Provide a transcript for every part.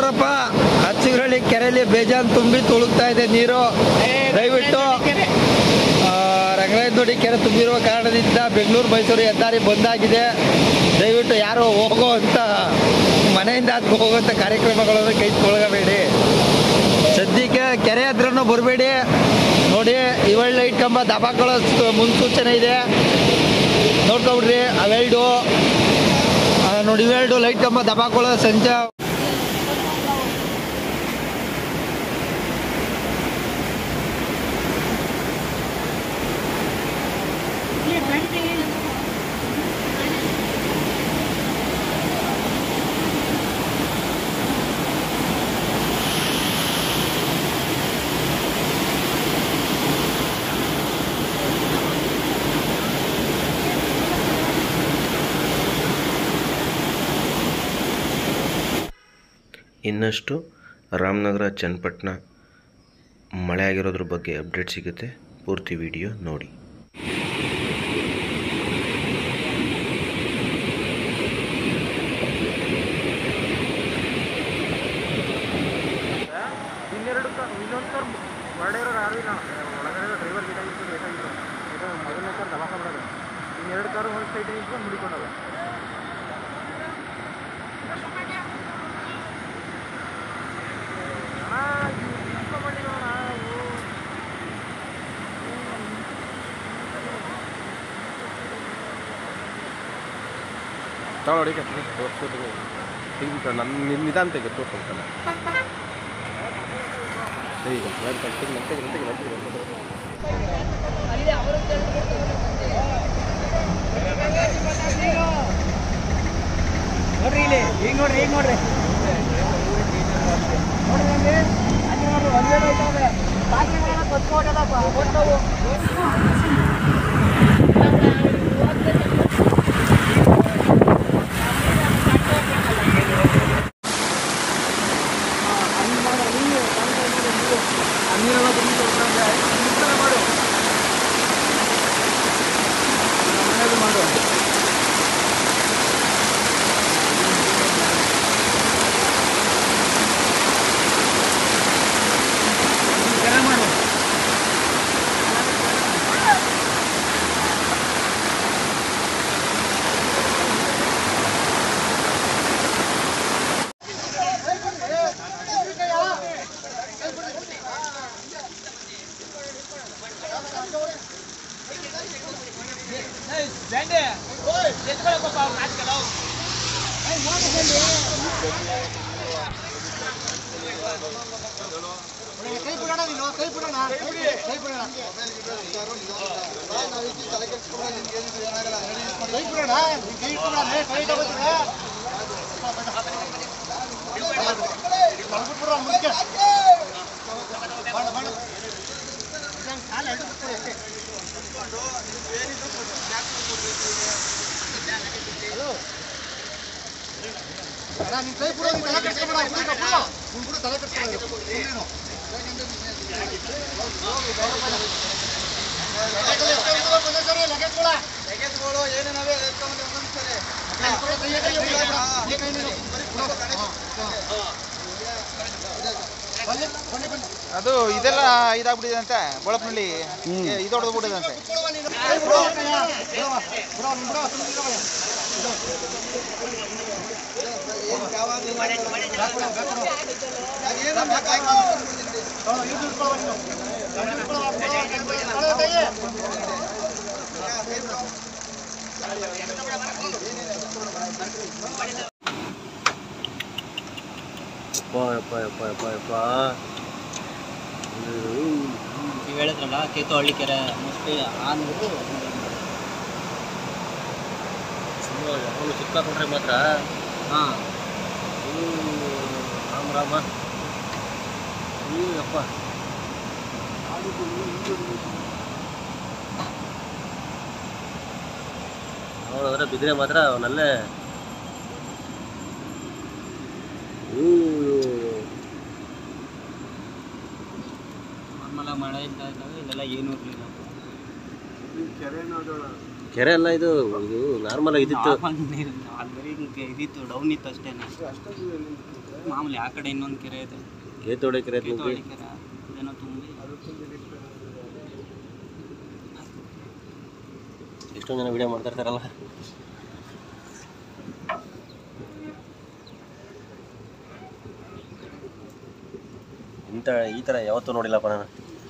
ನೋಡ್ರಪ್ಪ ಹಚ್ಚಿಗರಳ್ಳಿ ಕೆರೆಯಲ್ಲಿ ಬೇಜಾನ್ ತುಂಬಿ ತುಳುಕ್ತಾ ಇದೆ ನೀರು ದಯವಿಟ್ಟು ಆ, ರಂಗರಾಯನದೊಡ್ಡಿ ಕೆರೆ ತುಂಬಿರುವ ಕಾರಣದಿಂದ ಬೆಂಗಳೂರು ಮೈಸೂರು ಹೆದ್ದಾರಿ ಬಂದಾಗಿದೆ ದಯವಿಟ್ಟು ಯಾರು ಹೋಗೋ ಅಂತ ಮನೆಯಿಂದ ಅದಕ್ಕೆ ಹೋಗುವಂಥ ಕಾರ್ಯಕ್ರಮಗಳನ್ನು ಕೈ ತೊಳಗಬೇಡಿ ಸದ್ಯಕ್ಕೆ ಕೆರೆ ಹತ್ರನೂ ಬರಬೇಡಿ ನೋಡಿ ಇವಳ್ ಲೈಟ್ ಕಂಬ ದಬಾಕೊಳ್ಳೋ ಸು- ಮುನ್ಸೂಚನೆ ಇದೆ ನೋಡ್ಕೊಬಿಡ್ರಿ ಅವೆರಡು ಆ, ನೋಡಿ ಇವೆರಡು ಲೈಟ್ ಕಂಬ ದಬಾಕೊಳ್ಳೋ ಸಂಚ ಇನ್ನಷ್ಟು ರಾಮನಗರ ಚನ್ನಪಟ್ಟಣ ಮಳೆ ಆಗಿರೋದ್ರ ಬಗ್ಗೆ ಅಪ್ಡೇಟ್ ಸಿಗುತ್ತೆ ಪೂರ್ತಿ ವಿಡಿಯೋ ನೋಡಿ ಇನ್ನೆರಡು ಕಾರ್ ಇನ್ನೊಂದು ಕಾರ್ ಹೊರಡಿರೋರು ಯಾರು ಇಲ್ಲ ಒಳಗಡೆ ಡ್ರೈವರ್ ಬೇಕಾಗಿತ್ತು ಬೇಕಾಗಿತ್ತು ಇದು ಮೊದಲನೇ ಕಾರ್ ದವಾಖ ಬಿಡೋದು ಇನ್ನೆರಡು ಕಾರು ಒಂದು ಸೈಡ್ ನಿಂತ್ಕೊಂಡು ಮುಡಿಕೊಂಡದ ತಗೊಳ್ಳಿ ತೋರಿಸ್ಕೊತೀವಿ ತೆಗಿಬೇಕು ನನ್ನ ನಿಧಾನ ತೆಗೆ ತೋರಿಸ್ಕೊಂತಾನೆ ಈಗ ತೆಗಿ ತೆಗಿ ತೆಗಿ ತೆಗಿ ನೋಡ್ರಿ ಇಲ್ಲಿ ಈಗ ನೋಡ್ರಿ ಈಗ ನೋಡ್ರಿ ನೋಡ್ರಿ ಅಲ್ಲಿ ಅಲ್ಲಿ ನೋಡ್ರಿ ಒಂದೇ ಐತಾವೆ ಪಾತ್ರೆಗಳೆಲ್ಲ ಕೊಚ್ಕೊಂಡದಪ್ಪ ಕೊಟ್ಟವು ಕೈ ಬಿಡೋಣ ನೀನು ಕೈ ಬಿಡೋಣ ಕೈ ಬಿಡೋಣ ಕೈ ಬಿಡೋಣ ಕೈ ಇಟ್ಬಿಡೋಣ ಕೈ ತಗೋತೀರ ತಗೊಂಡ್ಬಿಟ್ಬಿಡ್ರ ಮುಂದಕ್ಕೆ ಮಾಡು ಮಾಡು ಕಾಲು ಎಳ್ದು ಬಿಟ್ಬಿಡು ಅಷ್ಟೇ. ಹಲೋ ಅಣ್ಣ ನಿನ್ ಕೈ ಬಿಡು ನೀನ್ ತಲೆ ಕೆಡ್ಸ್ಕೊಬೇಡ ಹುಡುಗ ಬಿಡು ನೀನ್ ಬಿಡು ತಲೆ ಕೆಡ್ಸ್ಕೊಬೇಡ ನೀನು ಲಗೇಜ್ಗಳು ಏನೇನವೆ ಅದು ಇದೆಲ್ಲ ಇದಾಗ್ಬಿಟ್ಟಿದೆ ಅಂತೆ ಬೋಳಪ್ಪನಹಳ್ಳಿ ಇದು ಹೊಡೆದ್ಬಿಟ್ಟಿದೆ ಅಂತೆ ಯಪ್ಪ ಯಪ್ಪ ಯಪ್ಪ ಯಪ್ಪ ಯಪ್ಪ ನೀವು ಹೇಳಿದ್ರಲ್ಲ ಕೇತುಹಳ್ಳಿ ಕೆರೆ ಮೋಸ್ಟ್ಲಿ ಆ ನೀರು ಅವನು ಸಿಕ್ಕಾಕೊಂಡ್ರೆ ಮಾತ್ರ ಹಾಂ ರಾಮ ರಾಮ ಅಯ್ಯಪ್ಪ ಅವನಂದ್ರೆ ಬಿದ್ದರೆ ಮಾತ್ರ ಅವನಲ್ಲೇ ನಾರ್ಮಲಾಗಿ ಮಳೆ ಇದ್ದಾಗ ಇಲ್ಲೆಲ್ಲ ಏನೂ ಇರಲಿಲ್ಲ ಕೆರೆ ಅಲ್ಲ ಇದು ಇದು ನಾರ್ಮಲ್ ಇದಿತ್ತು ನಾರ್ಮಲ್ ನೀರು ಅಲ್ಲಿ ಬರೀ ಇದಿತ್ತು ಡೌನ್ ಇತ್ತು ಅಷ್ಟೇ ಮಾಮೂಲಿ ಆ ಕಡೆ ಇನ್ನೊಂದು ಕೆರೆ ಇದೆ ಕೇತೋಡೆ ಕೆರೆ ತುಂಬಿ ಕೇತೋಳಿ ಕೆರೆ ಅದೇನೋ ತುಂಬಿ ಎಷ್ಟೊಂದು ಜನ ವಿಡಿಯೋ ಮಾಡ್ತಾ ಇರ್ತಾರಲ್ಲ ಇಂಥ ಈ ಥರ ಯಾವತ್ತೂ ನೋಡಿಲ್ಲಪ್ಪ ನಾನು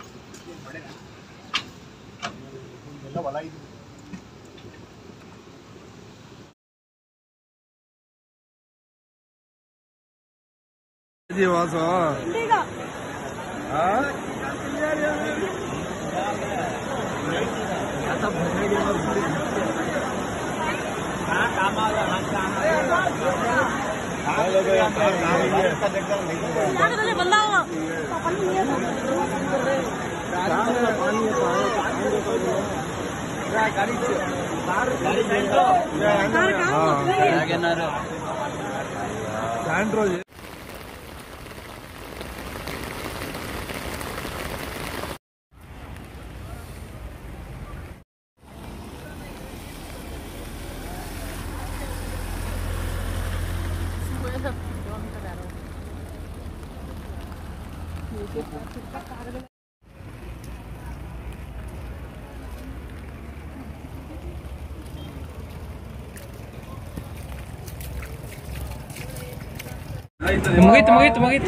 ಮುಗೀತು ಮುಗೀತು ಮುಗೀತು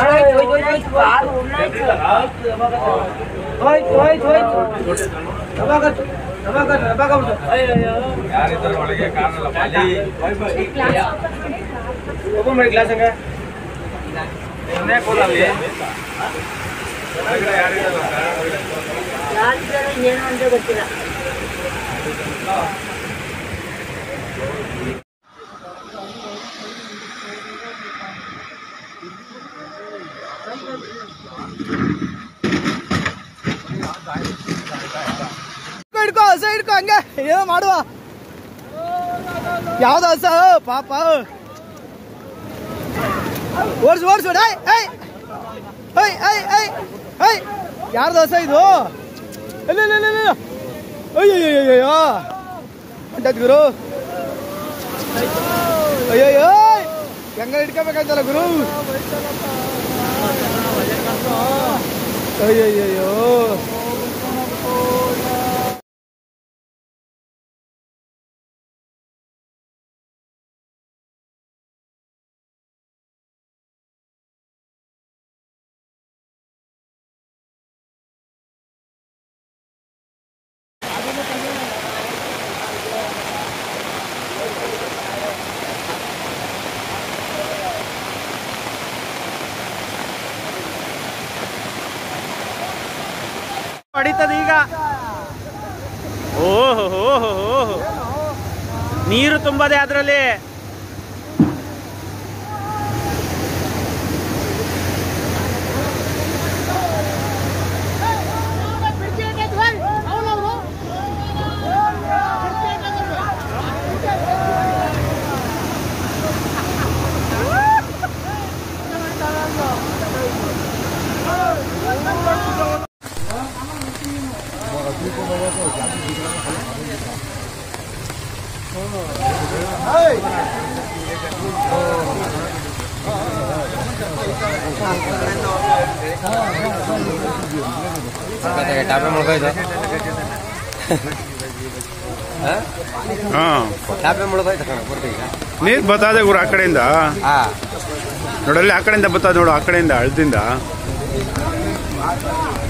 ಹಿಡ್ಕೋ ಹಸ ಹಿಡ್ಕೋ ಹಂಗೆ ಏನೋ ಮಾಡುವ ಯಾವ್ದು ಹಸ ಪಾಪ ಓಡ್ಸು ಓಡ್ಸು ಡೈ ಐ ಐ ಐ ಐ ಐ ಯಾರ್ದು ಹಸ ಇದು ಇಲ್ಲ ಇಲ್ಲ ಇಲ್ಲ ಇಲ್ಲ ಅಯ್ಯಯ್ಯಯ್ಯಯ್ಯೋ ಅಂಟದ್ ಗುರು ಅಯ್ಯಯ್ಯೋ ಹೆಂಗ ಹಿಡ್ಕೋಬೇಕಾಯ್ತಲ್ಲ ಗುರು ಅಯ್ಯಯ್ಯಯ್ಯೋ ಹೊಡಿತದೆ ಈಗ ಓಹೋ ಓಹೋ ಓಹೋ ನೀರು ತುಂಬದೆ ಅದರಲ್ಲಿ ನೀರು ಬತ್ತಾದೆ ಗುರು ಆ ಕಡೆಯಿಂದ ನೋಡಲ್ಲಿ ಆ ಕಡೆಯಿಂದ ಬತ್ತಾದ ನೋಡು ಆ ಕಡೆಯಿಂದ ಹಳದಿಂದ